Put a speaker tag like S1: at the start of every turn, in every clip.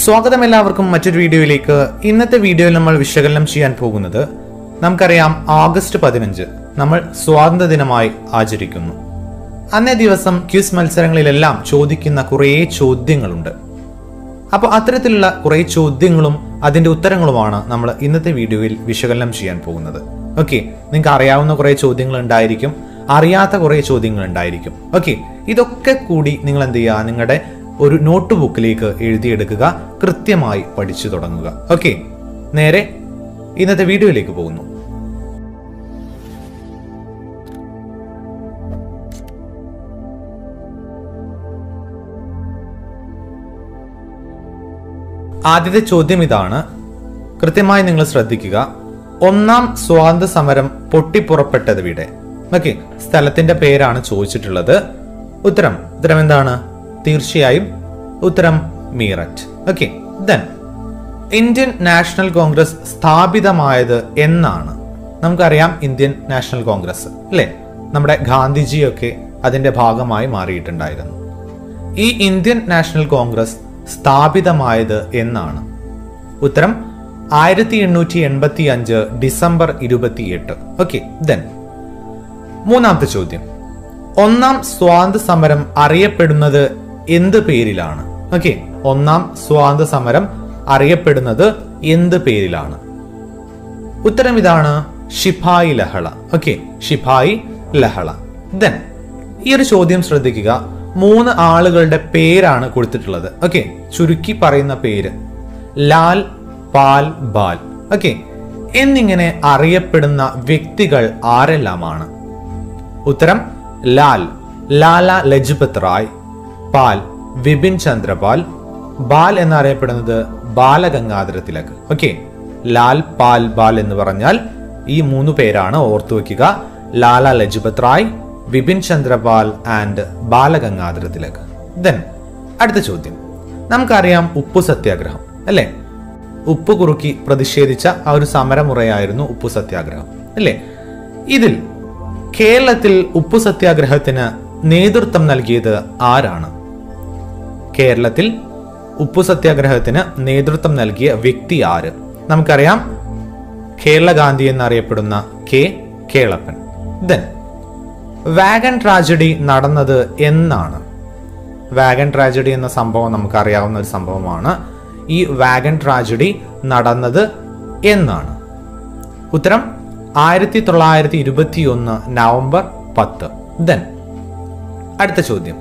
S1: സ്വാഗതം എല്ലാവർക്കും മറ്റൊരു വീഡിയോയിലേക്ക് ഇന്നത്തെ വീഡിയോയിൽ നമ്മൾ വിശകലനം ചെയ്യാൻ പോകുന്നത് നമുക്കറിയാം ആഗസ്റ്റ് പതിനഞ്ച് നമ്മൾ സ്വാതന്ത്ര്യ ദിനമായി ആചരിക്കുന്നു അന്നേ ദിവസം ക്യൂസ് മത്സരങ്ങളിലെല്ലാം ചോദിക്കുന്ന കുറേ ചോദ്യങ്ങളുണ്ട് അപ്പോൾ അത്തരത്തിലുള്ള കുറേ ചോദ്യങ്ങളും അതിന്റെ ഉത്തരങ്ങളുമാണ് നമ്മൾ ഇന്നത്തെ വീഡിയോയിൽ വിശകലനം ചെയ്യാൻ പോകുന്നത് ഓക്കെ നിങ്ങൾക്ക് അറിയാവുന്ന കുറേ ചോദ്യങ്ങൾ ഉണ്ടായിരിക്കും അറിയാത്ത കുറേ ചോദ്യങ്ങൾ ഉണ്ടായിരിക്കും ഓക്കെ ഇതൊക്കെ കൂടി നിങ്ങൾ എന്ത് ചെയ്യുക നിങ്ങളുടെ ഒരു നോട്ട് ബുക്കിലേക്ക് എഴുതിയെടുക്കുക കൃത്യമായി പഠിച്ചു തുടങ്ങുക ഓക്കെ നേരെ ഇന്നത്തെ വീഡിയോയിലേക്ക് പോകുന്നു ആദ്യത്തെ ചോദ്യം ഇതാണ് കൃത്യമായി നിങ്ങൾ ശ്രദ്ധിക്കുക ഒന്നാം സ്വാതന്ത്ര്യ സമരം പൊട്ടിപ്പുറപ്പെട്ടത് ഇവിടെ ഓക്കെ സ്ഥലത്തിന്റെ പേരാണ് ചോദിച്ചിട്ടുള്ളത് ഉത്തരം ഉത്തരം എന്താണ് തീർച്ചയായും ഉത്തരം Meerut okay then Indian National Congress സ്ഥാപിതമായത് എന്നാണ് നമുക്കറിയാം ഇന്ത്യൻ നാഷണൽ കോൺഗ്രസ് അല്ലേ നമ്മുടെ ഗാന്ധിജിയൊക്കെ അതിന്റെ ഭാഗമായി മാറിയിട്ടുണ്ടായിരുന്നു ഈ ഇന്ത്യൻ നാഷണൽ കോൺഗ്രസ് സ്ഥാപിതമായത് എന്നാണ് ഉത്തരം ആയിരത്തി എണ്ണൂറ്റി എൺപത്തി അഞ്ച് ഡിസംബർ ഇരുപത്തിയെട്ട് ഓക്കെ ദെൻ മൂന്നാമത്തെ ചോദ്യം ഒന്നാം സ്വാതന്ത്ര്യ സമരം അറിയപ്പെടുന്നത് എന്ത് പേരിലാണ് ഓക്കെ ഒന്നാം സ്വാതന്ത്ര്യ സമരം അറിയപ്പെടുന്നത് എന്ത് പേരിലാണ് ഉത്തരം ഇതാണ് ഷിപായി ലഹള ഓക്കെ ഷിപായി ലഹള ദെൻ ഈ ഒരു ചോദ്യം ശ്രദ്ധിക്കുക മൂന്ന് ആളുകളുടെ പേരാണ് കൊടുത്തിട്ടുള്ളത് ഓക്കെ ചുരുക്കി പറയുന്ന പേര് ലാൽ പാൽ ബാൽ ഓക്കെ എന്നിങ്ങനെ അറിയപ്പെടുന്ന വ്യക്തികൾ ആരെല്ലാമാണ് ഉത്തരം ലാൽ ലാല ലജ്പത് റായ് പാൽ വിപിൻ ചന്ദ്രപാൽ ബാൽ എന്നറിയപ്പെടുന്നത് ബാലഗംഗാധര തിലക് ഓക്കെ ലാൽ പാൽ ബാൽ എന്ന് പറഞ്ഞാൽ ഈ മൂന്ന് പേരാണ് ഓർത്തു വെക്കുക ലാല ലജ്പത് റായ് വിപിൻ ചന്ദ്രപാൽ ആൻഡ് ബാലഗംഗാധര തിലക് ദെൻ അടുത്ത ചോദ്യം നമുക്കറിയാം ഉപ്പു സത്യാഗ്രഹം അല്ലേ ഉപ്പ് കുറുക്കി പ്രതിഷേധിച്ച ആ ഒരു സമരമുറയായിരുന്നു ഉപ്പു സത്യാഗ്രഹം അല്ലേ ഇതിൽ കേരളത്തിൽ ഉപ്പു സത്യാഗ്രഹത്തിന് നേതൃത്വം നൽകിയത് ആരാണ് കേരളത്തിൽ ഉപ്പു സത്യാഗ്രഹത്തിന് നേതൃത്വം നൽകിയ വ്യക്തി ആര് നമുക്കറിയാം കേരള ഗാന്ധി എന്നറിയപ്പെടുന്ന K Kelappan then wagon tragedy നടന്നത് എന്നാണ് വാഗൺ ട്രാജഡി എന്ന സംഭവം നമുക്കറിയാവുന്ന ഒരു സംഭവമാണ് ഈ വാഗൺ ട്രാജഡി നടന്നത് എന്നാണ് ഉത്തരം ആയിരത്തി തൊള്ളായിരത്തി ഇരുപത്തി ഒന്ന് നവംബർ പത്ത് ദെൻ അടുത്ത ചോദ്യം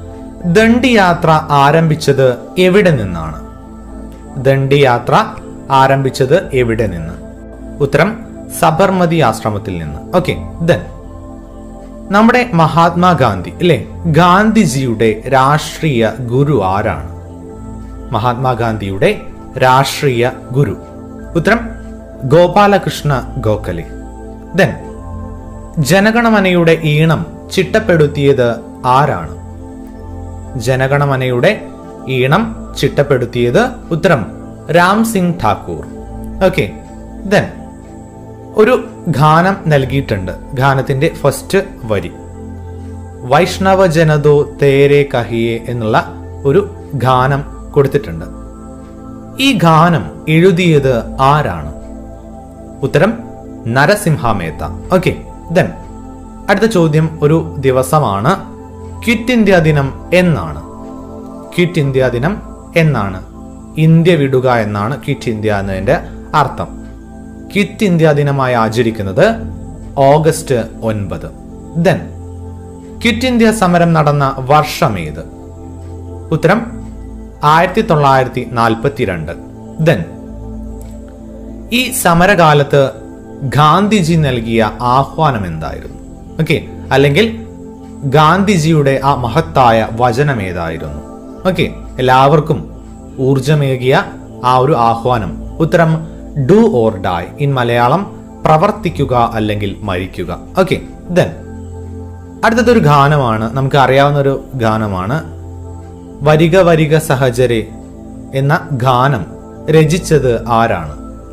S1: ദണ്ഡി യാത്ര ആരംഭിച്ചത് എവിടെ നിന്നാണ് ദണ്ഡി യാത്ര ആരംഭിച്ചത് എവിടെ നിന്ന് ഉത്തരം സബർമതി ആശ്രമത്തിൽ നിന്ന് ഓക്കെ ദെൻ നമ്മുടെ മഹാത്മാഗാന്ധി അല്ലെ ഗാന്ധിജിയുടെ രാഷ്ട്രീയ ഗുരു ആരാണ് മഹാത്മാഗാന്ധിയുടെ രാഷ്ട്രീയ ഗുരു ഉത്തരം ഗോപാലകൃഷ്ണ ഗോഖലെ ദെൻ ജനഗണമനയുടെ ഈണം ചിട്ടപ്പെടുത്തിയത് ആരാണ് ജനഗണമനയുടെ ഈണം ചിട്ടപ്പെടുത്തിയത് ഉത്തരം രാം സിംഗ് ഠാക്കൂർ ഓക്കെ ദെൻ ഒരു ഗാനം നൽകിയിട്ടുണ്ട് ഗാനത്തിന്റെ ഫസ്റ്റ് വരി വൈഷ്ണവ ജനതോ തേരെ കഹിയെ എന്നുള്ള ഒരു ഗാനം കൊടുത്തിട്ടുണ്ട് ഈ ഗാനം എഴുതിയത് ആരാണ് ഉത്തരം നരസിംഹ മേത്ത ഓക്കെ ദെൻ അടുത്ത ചോദ്യം ഒരു ദിവസമാണ് ക്വിറ്റ് ഇന്ത്യ ദിനം എന്നാണ് ക്വിറ്റ് ഇന്ത്യ ദിനം എന്നാണ് ഇന്ത്യ വിടുക എന്നാണ് ക്വിറ്റ് ഇന്ത്യ എന്നതിന്റെ അർത്ഥം ക്വിറ്റ് ഇന്ത്യ ദിനമായി ആചരിക്കുന്നത് ഓഗസ്റ്റ് ഒൻപത് ദെൻ ക്വിറ്റ് ഇന്ത്യ സമരം നടന്ന വർഷം ഏത് ഉത്തരം ആയിരത്തി തൊള്ളായിരത്തി നാൽപ്പത്തിരണ്ട് ദെൻ ഈ സമരകാലത്ത് ഗാന്ധിജി നൽകിയ ആഹ്വാനം എന്തായിരുന്നു ഓക്കെ അല്ലെങ്കിൽ ഗാന്ധിജിയുടെ ആ മഹത്തായ വചനം ഏതായിരുന്നു ഓക്കെ എല്ലാവർക്കും ഊർജമേകിയ ആ ഒരു ആഹ്വാനം ഉത്തരം do or die in Malayalam പ്രവർത്തിക്കുക അല്ലെങ്കിൽ മരിക്കുക ഓക്കെ ദെൻ അടുത്തതൊരു ഗാനമാണ് നമുക്ക് അറിയാവുന്ന ഒരു ഗാനമാണ് വരിക വരിക സഹചരെ എന്ന ഗാനം രചിച്ചത് ആരാണ്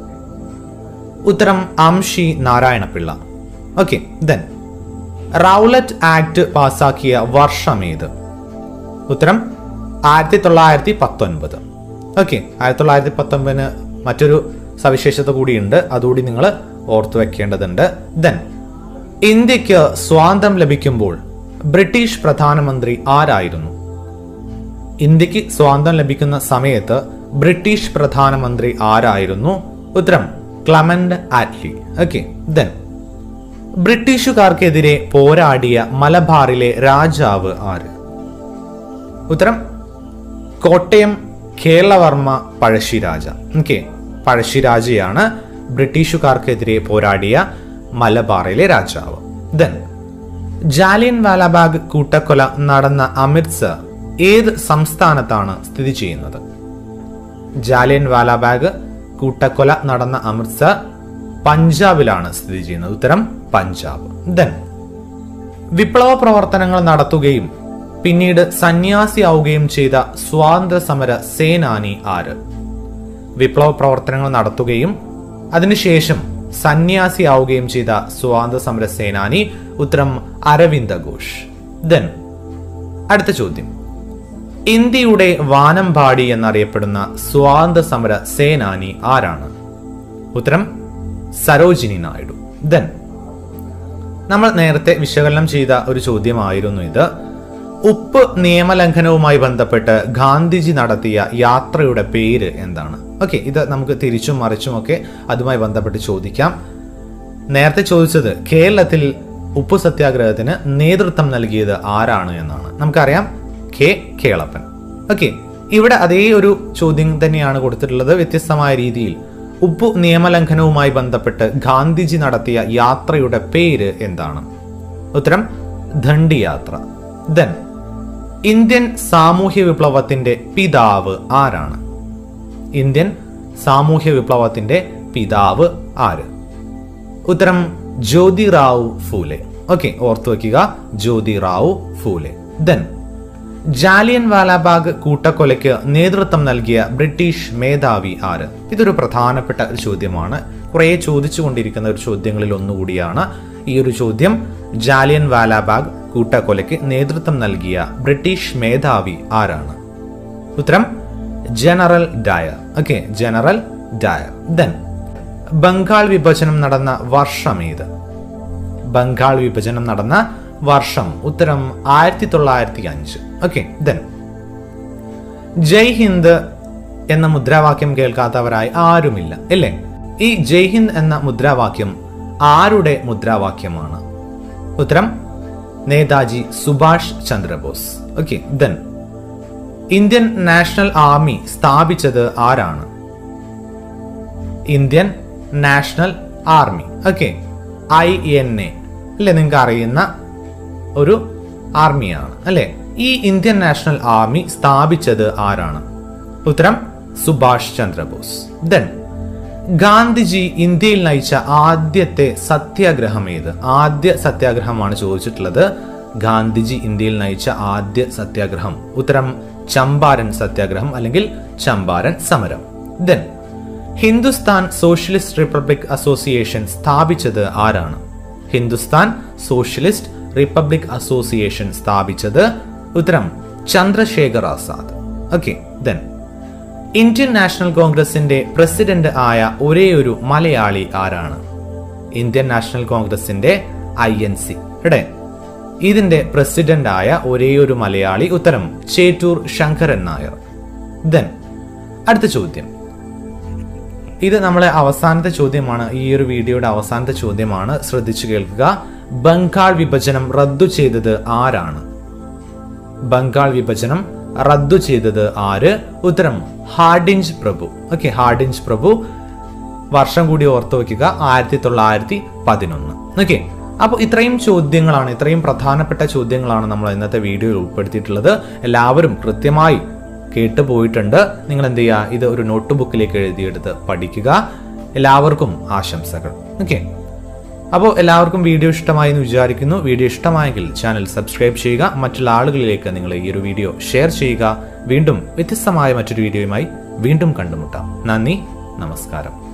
S1: ഉത്തരം Amshi Narayana Pillai okay then Rowlatt Act പാസാക്കിയ വർഷം ഏത് ഉത്തരം ആയിരത്തി തൊള്ളായിരത്തി പത്തൊൻപത് ഓക്കെ ആയിരത്തി തൊള്ളായിരത്തി പത്തൊമ്പതിന് മറ്റൊരു സവിശേഷത കൂടിയുണ്ട് അതുകൂടി നിങ്ങൾ ഓർത്തു വെക്കേണ്ടതുണ്ട് ദെൻ ഇന്ത്യക്ക് സ്വാതന്ത്ര്യം ലഭിക്കുമ്പോൾ ബ്രിട്ടീഷ് പ്രധാനമന്ത്രി ആരായിരുന്നു ഇന്ത്യക്ക് സ്വാതന്ത്ര്യം ലഭിക്കുന്ന സമയത്ത് ബ്രിട്ടീഷ് പ്രധാനമന്ത്രി ആരായിരുന്നു ഉത്തരം ക്ലമന്റ് ആറ്റ്ലി ഓക്കെ ദെൻ ബ്രിട്ടീഷുകാർക്കെതിരെ പോരാടിയ മലബാറിലെ രാജാവ് ആര് ഉത്തരം കോട്ടയം കേരളവർമ്മ പഴശ്ശിരാജ ഓക്കെ പഴശ്ശിരാജയാണ് ബ്രിട്ടീഷുകാർക്കെതിരെ പോരാടിയ മലബാറിലെ രാജാവ് ദെൻ ജാലിയൻ വാലാബാഗ് കൂട്ടക്കൊല നടന്ന അമൃത്സർ ഏത് സംസ്ഥാനത്താണ് സ്ഥിതി ചെയ്യുന്നത് ജാലിയൻ വാലാബാഗ് കൂട്ടക്കൊല നടന്ന അമൃത്സർ പഞ്ചാബിലാണ് സ്ഥിതി ചെയ്യുന്നത് ഉത്തരം പഞ്ചാബ് ദെൻ വിപ്ലവ പ്രവർത്തനങ്ങൾ നടത്തുകയും പിന്നീട് സന്യാസിയാവുകയും ചെയ്ത സ്വാതന്ത്ര്യ സമര സേനാനി ആര് വിപ്ലവ പ്രവർത്തനങ്ങൾ നടത്തുകയും അതിനുശേഷം സന്യാസിയാവുകയും ചെയ്ത സ്വാതന്ത്ര്യ സമര സേനാനി ഉത്തരം അരവിന്ദ ഘോഷ് ദെൻ അടുത്ത ചോദ്യം ഇന്ത്യയുടെ വാനമ്പാടി എന്നറിയപ്പെടുന്ന സ്വാതന്ത്ര്യ സമര സേനാനി ആരാണ് ഉത്തരം സരോജിനി നായിഡു ദെൻ നമ്മൾ നേരത്തെ വിശകലനം ചെയ്ത ഒരു ചോദ്യമായിരുന്നു ഇത് ഉപ്പ് നിയമലംഘനവുമായി ബന്ധപ്പെട്ട് ഗാന്ധിജി നടത്തിയ യാത്രയുടെ പേര് എന്താണ് ഓക്കെ ഇത് നമുക്ക് തിരിച്ചും മറിച്ചും ഒക്കെ അതുമായി ബന്ധപ്പെട്ട് ചോദിക്കാം നേരത്തെ ചോദിച്ചത് കേരളത്തിൽ ഉപ്പു സത്യാഗ്രഹത്തിന് നേതൃത്വം നൽകിയത് ആരാണ് എന്നാണ് നമുക്കറിയാം കെ കേളപ്പൻ ഓക്കെ ഇവിടെ അതേ ഒരു ചോദ്യം തന്നെയാണ് കൊടുത്തിട്ടുള്ളത് വ്യത്യസ്തമായ രീതിയിൽ ഉപ്പു നിയമലംഘനവുമായി ബന്ധപ്പെട്ട് ഗാന്ധിജി നടത്തിയ യാത്രയുടെ പേര് എന്താണ് ഉത്തരം ദണ്ഡി യാത്ര ദെൻ ഇന്ത്യൻ സാമൂഹ്യ വിപ്ലവത്തിന്റെ പിതാവ് ആരാണ് ഇന്ത്യൻ സാമൂഹ്യ വിപ്ലവത്തിന്റെ പിതാവ് ആര് ഉത്തരം ജ്യോതിറാവു ഫൂലെ ഓക്കെ ഓർത്തു വെക്കുക ജ്യോതിറാവു ഫൂലെ ദെൻ ജാലിയൻ വാലാബാഗ് കൂട്ടക്കൊലയ്ക്ക് നേതൃത്വം നൽകിയ ബ്രിട്ടീഷ് മേധാവി ആര് ഇതൊരു പ്രധാനപ്പെട്ട ഒരു ചോദ്യമാണ് കുറേ ചോദിച്ചുകൊണ്ടിരിക്കുന്ന ഒരു ചോദ്യങ്ങളിൽ ഒന്നുകൂടിയാണ് ഈ ഒരു ചോദ്യം ജാലിയൻ വാലാബാഗ് കൂട്ടക്കൊലയ്ക്ക് നേതൃത്വം നൽകിയ ബ്രിട്ടീഷ് മേധാവി ആരാണ് ഉത്തരം general Dyer okay general Dyer then Bengal വിഭജനം നടന്ന വർഷം ഏത് ബംഗാൾ വിഭജനം നടന്ന വർഷം ഉത്തരം ആയിരത്തി തൊള്ളായിരത്തി അഞ്ച് ഓക്കെ ദെൻ ജയ് ഹിന്ദ് എന്ന മുദ്രാവാക്യം കേൾക്കാത്തവരായി ആരുമില്ല അല്ലേ ഈ ജയ് ഹിന്ദ് എന്ന മുദ്രാവാക്യം ആരുടെ മുദ്രാവാക്യമാണ് ഉത്തരം Netaji Subhash Chandra Bose okay then Indian National Army സ്ഥാപിച്ചത് ആരാണ് Indian National Army okay I N A അല്ലെ നിങ്ങൾക്ക് അറിയുന്ന ഒരു ആർമിയാണ് അല്ലെ ഈ ഇന്ത്യൻ നാഷണൽ ആർമി സ്ഥാപിച്ചത് ആരാണ് ഉത്തരം സുഭാഷ് ചന്ദ്രബോസ് ദെൻ ഗാന്ധിജി ഇന്ത്യയിൽ നയിച്ച ആദ്യത്തെ സത്യാഗ്രഹം ഏത് ആദ്യ സത്യാഗ്രഹമാണ് ചോദിച്ചിട്ടുള്ളത് ഗാന്ധിജി ഇന്ത്യയിൽ നയിച്ച ആദ്യ സത്യാഗ്രഹം ഉത്തരം ചമ്പാരൻ സത്യാഗ്രഹം അല്ലെങ്കിൽ ചമ്പാരൻ സമരം then Hindustan Socialist Republic Association സ്ഥാപിച്ചത് ആരാണ് ഹിന്ദുസ്ഥാൻ സോഷ്യലിസ്റ്റ് റിപ്പബ്ലിക് അസോസിയേഷൻ സ്ഥാപിച്ചത് ഉത്തരം Chandrashekhar Azad okay then Indian National കോൺഗ്രസിന്റെ പ്രസിഡന്റ് ആയ ഒരേ ഒരു മലയാളി ആരാണ് ഇന്ത്യൻ നാഷണൽ കോൺഗ്രസിന്റെ ഐ എൻ സി ഇവിടെ ഇതിന്റെ പ്രസിഡന്റ് ആയ ഒരേ ഒരു മലയാളി ഉത്തരം ചേറ്റൂർ ശങ്കരൻ നായർ ദെൻ അടുത്ത ചോദ്യം ഇത് നമ്മളെ അവസാനത്തെ ചോദ്യമാണ് ഈ ഒരു വീഡിയോയുടെ അവസാനത്തെ ചോദ്യമാണ് ശ്രദ്ധിച്ചു കേൾക്കുക ബംഗാൾ വിഭജനം റദ്ദു ചെയ്തത് ആരാണ് ബംഗാൾ വിഭജനം റദ്ദു ചെയ്തത് ആര് ഉത്തരം ഹാർഡിഞ്ച് പ്രഭു ഓക്കെ ഹാർഡിഞ്ച് പ്രഭു വർഷം കൂടി ഓർത്തു വയ്ക്കുക ആയിരത്തി തൊള്ളായിരത്തി പതിനൊന്ന് ഓക്കെ അപ്പോൾ ഇത്രയും ചോദ്യങ്ങളാണ് ഇത്രയും പ്രധാനപ്പെട്ട ചോദ്യങ്ങളാണ് നമ്മൾ ഇന്നത്തെ വീഡിയോയിൽ ഉൾപ്പെടുത്തിയിട്ടുള്ളത് എല്ലാവരും കൃത്യമായി കേട്ടു പോയിട്ടുണ്ട് നിങ്ങൾ എന്ത് ചെയ്യുക ഇത് ഒരു നോട്ട് ബുക്കിലേക്ക് എഴുതിയെടുത്ത് പഠിക്കുക എല്ലാവർക്കും ആശംസകൾ ഓക്കെ അപ്പോൾ എല്ലാവർക്കും വീഡിയോ ഇഷ്ടമായി എന്ന് വിചാരിക്കുന്നു വീഡിയോ ഇഷ്ടമായെങ്കിൽ ചാനൽ സബ്സ്ക്രൈബ് ചെയ്യുക മറ്റുള്ള ആളുകളിലേക്ക് നിങ്ങൾ ഈ ഒരു വീഡിയോ ഷെയർ ചെയ്യുക വീണ്ടും വ്യത്യസ്തമായ മറ്റൊരു വീഡിയോയുമായി വീണ്ടും കണ്ടുമുട്ടാം നന്ദി നമസ്കാരം